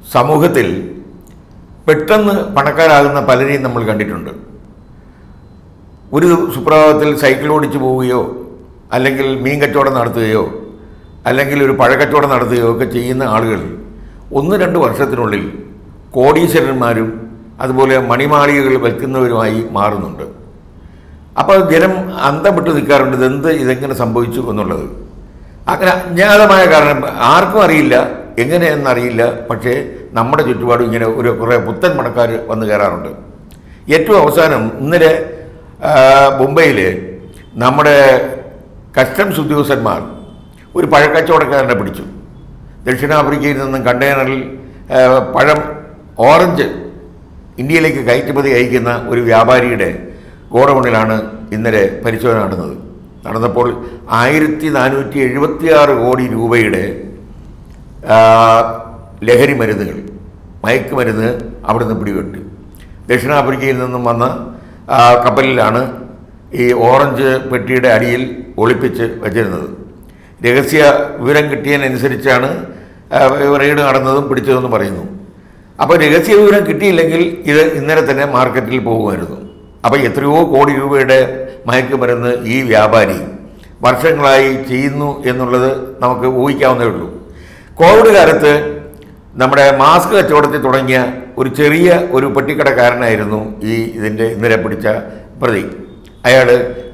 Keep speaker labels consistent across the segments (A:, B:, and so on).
A: സമൂഹത്തിൽ പെട്ടെന്ന് പണക്കാരാകുന്ന പലരെയും നമ്മൾ കണ്ടിട്ടുണ്ട് ഒരു സുപ്രഭാതത്തിൽ സൈക്കിൾ ഓടിച്ചു പോവുകയോ അല്ലെങ്കിൽ മീൻ കച്ചവടം നടത്തുകയോ അല്ലെങ്കിൽ ഒരു പഴക്കച്ചവടം നടത്തുകയോ ഒക്കെ ചെയ്യുന്ന ആളുകൾ ഒന്ന് രണ്ട് വർഷത്തിനുള്ളിൽ കോടീശ്വരന്മാരും അതുപോലെ മണിമാളികകൾ വയ്ക്കുന്നവരുമായി മാറുന്നുണ്ട് അപ്പോൾ ജനം അന്തം വിട്ട് നിൽക്കാറുണ്ട് ഇതെന്ത് ഇതെങ്ങനെ സംഭവിച്ചു എന്നുള്ളത് അങ്ങനെ അജ്ഞാതമായ കാരണം ആർക്കും അറിയില്ല എങ്ങനെയെന്നറിയില്ല പക്ഷേ നമ്മുടെ ചുറ്റുപാടും ഇങ്ങനെ ഒരു കുറേ പുത്തൻ പണക്കാർ വന്നു കയറാറുണ്ട് ഏറ്റവും അവസാനം ഇന്നലെ ആ, മുംബൈയിൽ നമ്മുടെ കസ്റ്റംസ് ഉദ്യോഗസ്ഥന്മാർ ഒരു പഴക്കച്ചവടക്കാരനെ പിടിച്ചു ദക്ഷിണാഫ്രിക്കയിൽ നിന്നും കണ്ടെയ്നറിൽ ആ, പഴം ഓറഞ്ച് ഇന്ത്യയിലേക്ക് കയറ്റുമതി അയക്കുന്ന ഒരു വ്യാപാരിയുടെ ഗോഡൗണിലാണ് ഇന്നലെ പരിശോധന നടന്നത് നടന്നപ്പോൾ ആയിരത്തി നാനൂറ്റി എഴുപത്തിയാറ് കോടി രൂപയുടെ ആ, ലഹരി മരുന്നുകൾ മയക്കുമരുന്ന് അവിടുന്ന് പിടിപെട്ടു ദക്ഷിണാഫ്രിക്കയിൽ നിന്നും വന്ന ആ, കപ്പലിലാണ് ഈ ഓറഞ്ച് പെട്ടിയുടെ അടിയിൽ ഒളിപ്പിച്ച് വച്ചിരുന്നത് രഹസ്യ വിവരം കിട്ടിയതിനനുസരിച്ചാണ് ആ, റെയ്ഡ് നടന്നതും പിടിച്ചതെന്ന് പറയുന്നു അപ്പോൾ രഹസ്യ വിവരം കിട്ടിയില്ലെങ്കിൽ ഇത് ഇന്നലെ തന്നെ മാർക്കറ്റിൽ പോകുമായിരുന്നു അപ്പോൾ എത്രയോ കോടി രൂപയുടെ മയക്കുമരുന്ന് ഈ വ്യാപാരി വർഷങ്ങളായി ചെയ്യുന്നു എന്നുള്ളത് നമുക്ക് ഊഹിക്കാവുന്നേ ഉള്ളൂ കോവിഡ് കാലത്ത് നമ്മുടെ മാസ്ക് കച്ചവടത്തിൽ തുടങ്ങിയ ഒരു ചെറിയ ഒരു പെട്ടിക്കടക്കാരനായിരുന്നു ഈ ഇതിൻ്റെ ഇന്നലെ പിടിച്ച പ്രതി അയാൾ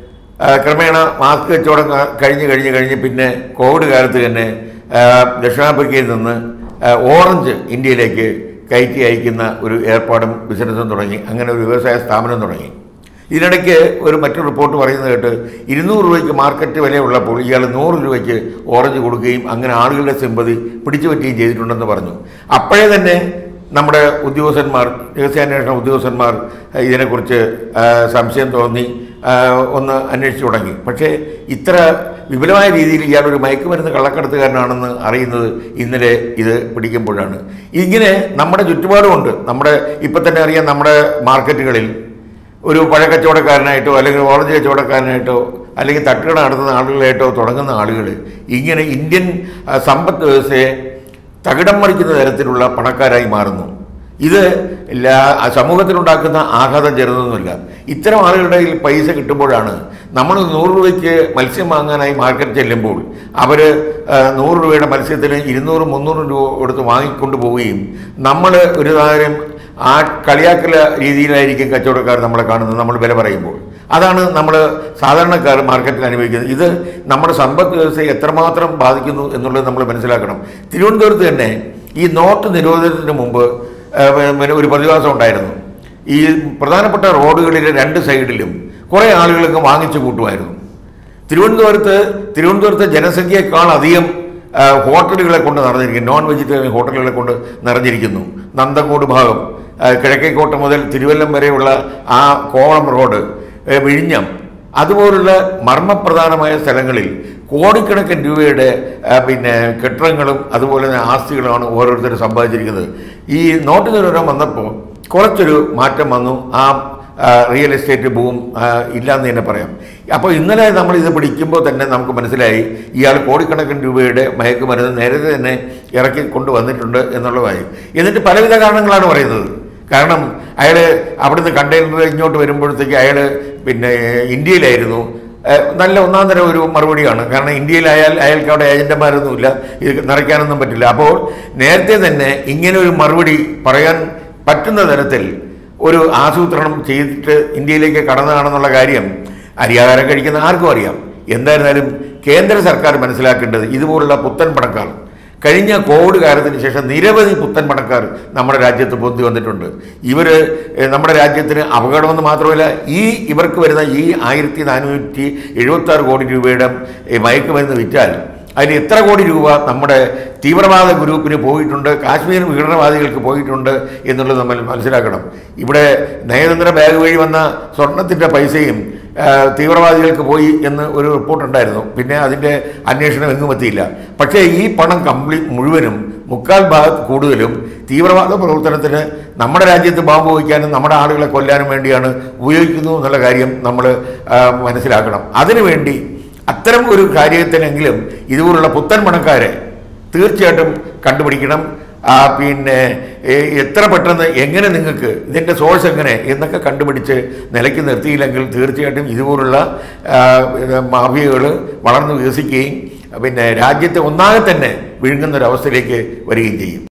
A: ക്രമേണ മാസ്ക് കച്ചവടം ക- കഴിഞ്ഞ് കഴിഞ്ഞ് കഴിഞ്ഞ് പിന്നെ കോവിഡ് കാലത്ത് തന്നെ ആ, ദക്ഷിണാഫ്രിക്കയിൽ നിന്ന് ആ, ഓറഞ്ച് ഇന്ത്യയിലേക്ക് കയറ്റി അയക്കുന്ന ഒരു ഏർപ്പാടും ബിസിനസ്സും തുടങ്ങി അങ്ങനെ ഒരു വ്യവസായ സ്ഥാപനം തുടങ്ങി ഇതിനിടയ്ക്ക് ഒരു മറ്റൊരു റിപ്പോർട്ട് പറയുന്നത് കേട്ട് ഇരുന്നൂറ് രൂപയ്ക്ക് മാർക്കറ്റ് വിലയുള്ളപ്പോൾ ഇയാൾ നൂറ് രൂപയ്ക്ക് ഓറഞ്ച് കൊടുക്കുകയും അങ്ങനെ ആളുകളുടെ സിമ്പതി പിടിച്ചു പറ്റുകയും ചെയ്തിട്ടുണ്ടെന്ന് പറഞ്ഞു അപ്പോഴേ തന്നെ നമ്മുടെ ഉദ്യോഗസ്ഥന്മാർ രഹസ്യാന്വേഷണ ഉദ്യോഗസ്ഥന്മാർ ഏഹ്, ഇതിനെക്കുറിച്ച് ആ, സംശയം തോന്നി ആ, ഒന്ന് അന്വേഷിച്ചു തുടങ്ങി പക്ഷേ ഇത്ര വിപുലമായ രീതിയിൽ ഇയാളൊരു മയക്കുമരുന്ന് കള്ളക്കടത്തുകാരനാണെന്ന് അറിയുന്നത് ഇന്നലെ ഇത് പിടിക്കുമ്പോഴാണ് ഇങ്ങനെ നമ്മുടെ ചുറ്റുപാടുമുണ്ട് നമ്മുടെ ഇപ്പം തന്നെ അറിയാം നമ്മുടെ മാർക്കറ്റുകളിൽ ഒരു പഴക്കച്ചവടക്കാരനായിട്ടോ അല്ലെങ്കിൽ ഓറഞ്ച് കച്ചവടക്കാരനായിട്ടോ അല്ലെങ്കിൽ തട്ടുകട നടത്തുന്ന ആളുകളായിട്ടോ തുടങ്ങുന്ന ആളുകൾ ഇങ്ങനെ ഇന്ത്യൻ ആ, സമ്പദ് വ്യവസ്ഥയെ തകിടം മറിക്കുന്ന തരത്തിലുള്ള പണക്കാരായി മാറുന്നു ഇത് എല്ലാ സമൂഹത്തിലുണ്ടാക്കുന്ന ആഘാതം ചെറുതൊന്നുമില്ല ഇത്തരം ആളുകളുടെ കയ്യിൽ പൈസ കിട്ടുമ്പോഴാണ് നമ്മൾ നൂറ് രൂപയ്ക്ക് മത്സ്യം വാങ്ങാനായി മാർക്കറ്റ് ചെല്ലുമ്പോൾ അവർ നൂറ് രൂപയുടെ മത്സ്യത്തിന് ഇരുന്നൂറ് മുന്നൂറ് രൂപ കൊടുത്ത് വാങ്ങിക്കൊണ്ട് പോവുകയും നമ്മൾ ഒരു കാര്യം ആ കളിയാക്കല രീതിയിലായിരിക്കും കച്ചവടക്കാർ നമ്മളെ കാണുന്നത് നമ്മൾ വില പറയുമ്പോൾ അതാണ് നമ്മൾ സാധാരണക്കാർ മാർക്കറ്റിൽ അനുഭവിക്കുന്നത് ഇത് നമ്മുടെ സമ്പദ് വ്യവസ്ഥയെ എത്രമാത്രം ബാധിക്കുന്നു എന്നുള്ളത് നമ്മൾ മനസ്സിലാക്കണം തിരുവനന്തപുരത്ത് തന്നെ ഈ നോട്ട് നിരോധനത്തിന് മുമ്പ് ആ, പിന്നെ ഒരു പ്രതിഭാസം ഉണ്ടായിരുന്നു ഈ പ്രധാനപ്പെട്ട റോഡുകളിലെ രണ്ട് സൈഡിലും കുറേ ആളുകൾക്ക് വാങ്ങിച്ചു കൂട്ടുമായിരുന്നു തിരുവനന്തപുരത്ത് തിരുവനന്തപുരത്തെ ജനസംഖ്യയെക്കാൾ അധികം ആ, ഹോട്ടലുകളെ കൊണ്ട് നിറഞ്ഞിരിക്കുന്നു നോൺ വെജിറ്റേറിയൻ ഹോട്ടലുകളെ കൊണ്ട് നിറഞ്ഞിരിക്കുന്നു നന്തങ്കോട് ഭാഗം ആ, കിഴക്കേക്കോട്ട മുതൽ തിരുവല്ലം വരെയുള്ള ആ കോവളം റോഡ് ഏ, വിഴിഞ്ഞം അതുപോലുള്ള മർമ്മപ്രധാനമായ സ്ഥലങ്ങളിൽ കോടിക്കണക്കിന് രൂപയുടെ ആ, പിന്നെ കെട്ടിടങ്ങളും അതുപോലെ തന്നെ ആസ്തികളുമാണ് ഓരോരുത്തരും സമ്പാദിച്ചിരിക്കുന്നത് ഈ നോട്ട് നിരോധനം വന്നപ്പോൾ കുറച്ചൊരു മാറ്റം വന്നു ആ ആ, റിയൽ എസ്റ്റേറ്റ് ബൂം ആ, ഇല്ലാന്ന് തന്നെ പറയാം അപ്പോൾ ഇന്നലെ നമ്മൾ ഇത് പിടിക്കുമ്പോൾ തന്നെ നമുക്ക് മനസ്സിലായി ഇയാൾ കോടിക്കണക്കിന് രൂപയുടെ മയക്കുമരുന്ന് നേരത്തെ തന്നെ ഇറക്കി കൊണ്ടുവന്നിട്ടുണ്ട് എന്നുള്ളതായി എന്നിട്ട് പലവിധ കാരണങ്ങളാണ് പറയുന്നത് കാരണം അയാൾ അവിടുന്ന് കണ്ടെയ്നർ ഇങ്ങോട്ട് വരുമ്പോഴത്തേക്ക് അയാൾ പിന്നെ ഇന്ത്യയിലായിരുന്നു ഏഹ് നല്ല ഒന്നാം തരം ഒരു മറുപടിയാണ് കാരണം ഇന്ത്യയിലായാൽ അയാൾക്ക് അവിടെ ഏജന്റുമാരൊന്നുമില്ല ഇത് നിറയ്ക്കാനൊന്നും പറ്റില്ല അപ്പോൾ നേരത്തെ തന്നെ ഇങ്ങനെ ഒരു മറുപടി പറയാൻ പറ്റുന്ന തരത്തിൽ ഒരു ആസൂത്രണം ചെയ്തിട്ട് ഇന്ത്യയിലേക്ക് കടന്നതാണെന്നുള്ള കാര്യം അരിയാഹാരം കഴിക്കുന്ന ആർക്കും അറിയാം എന്തായിരുന്നാലും കേന്ദ്ര സർക്കാർ മനസ്സിലാക്കേണ്ടത് ഇതുപോലുള്ള പുത്തൻ പണക്കാർ കഴിഞ്ഞ കോവിഡ് കാലത്തിന് ശേഷം നിരവധി പുത്തൻ പണക്കാർ നമ്മുടെ രാജ്യത്ത് പൊന്തി വന്നിട്ടുണ്ട് ഇവർ നമ്മുടെ രാജ്യത്തിന് അപകടമെന്ന് മാത്രമല്ല ഈ ഇവർക്ക് വരുന്ന ഈ ആയിരത്തി നാനൂറ്റി എഴുപത്തി ആറ് കോടി രൂപയുടെ ഈ മയക്കുമരുന്ന് വിറ്റാൽ അതിൽ എത്ര കോടി രൂപ നമ്മുടെ തീവ്രവാദ ഗ്രൂപ്പിന് പോയിട്ടുണ്ട് കാശ്മീർ വിഘടനവാദികൾക്ക് പോയിട്ടുണ്ട് എന്നുള്ളത് നമ്മൾ മനസ്സിലാക്കണം ഇവിടെ നയതന്ത്ര ബാഗ് വഴി വന്ന സ്വർണത്തിൻ്റെ പൈസയും ആ, തീവ്രവാദികൾക്ക് പോയി എന്ന് ഒരു റിപ്പോർട്ടുണ്ടായിരുന്നു പിന്നെ അതിൻ്റെ അന്വേഷണം എങ്ങും എത്തിയില്ല പക്ഷേ ഈ പണം കംപ്ലീറ്റ് മുഴുവനും മുക്കാൽ ഭാഗത്ത് കൂടുതലും തീവ്രവാദ പ്രവർത്തനത്തിന് നമ്മുടെ രാജ്യത്ത് ബാമ്പ് വയ്ക്കാനും നമ്മുടെ ആളുകളെ കൊല്ലാനും വേണ്ടിയാണ് ഉപയോഗിക്കുന്നു എന്നുള്ള കാര്യം നമ്മൾ ആ, മനസ്സിലാക്കണം അതിനുവേണ്ടി അത്തരം ഒരു കാര്യത്തിനെങ്കിലും ഇതുപോലുള്ള പുത്തൻ പണക്കാരെ തീർച്ചയായിട്ടും കണ്ടുപിടിക്കണം ആ പിന്നെ ഏ, എത്ര പെട്ടെന്ന് എങ്ങനെ നിങ്ങൾക്ക് ഇതിൻ്റെ സോഴ്സ് എങ്ങനെ എന്നൊക്കെ കണ്ടുപിടിച്ച് നിലയ്ക്ക് നിർത്തിയില്ലെങ്കിൽ തീർച്ചയായിട്ടും ഇതുപോലുള്ള മാഫിയകൾ വളർന്നു വികസിക്കുകയും പിന്നെ രാജ്യത്തെ ഒന്നാകെ തന്നെ വിഴുങ്ങുന്ന ഒരു അവസ്ഥയിലേക്ക് വരികയും ചെയ്യും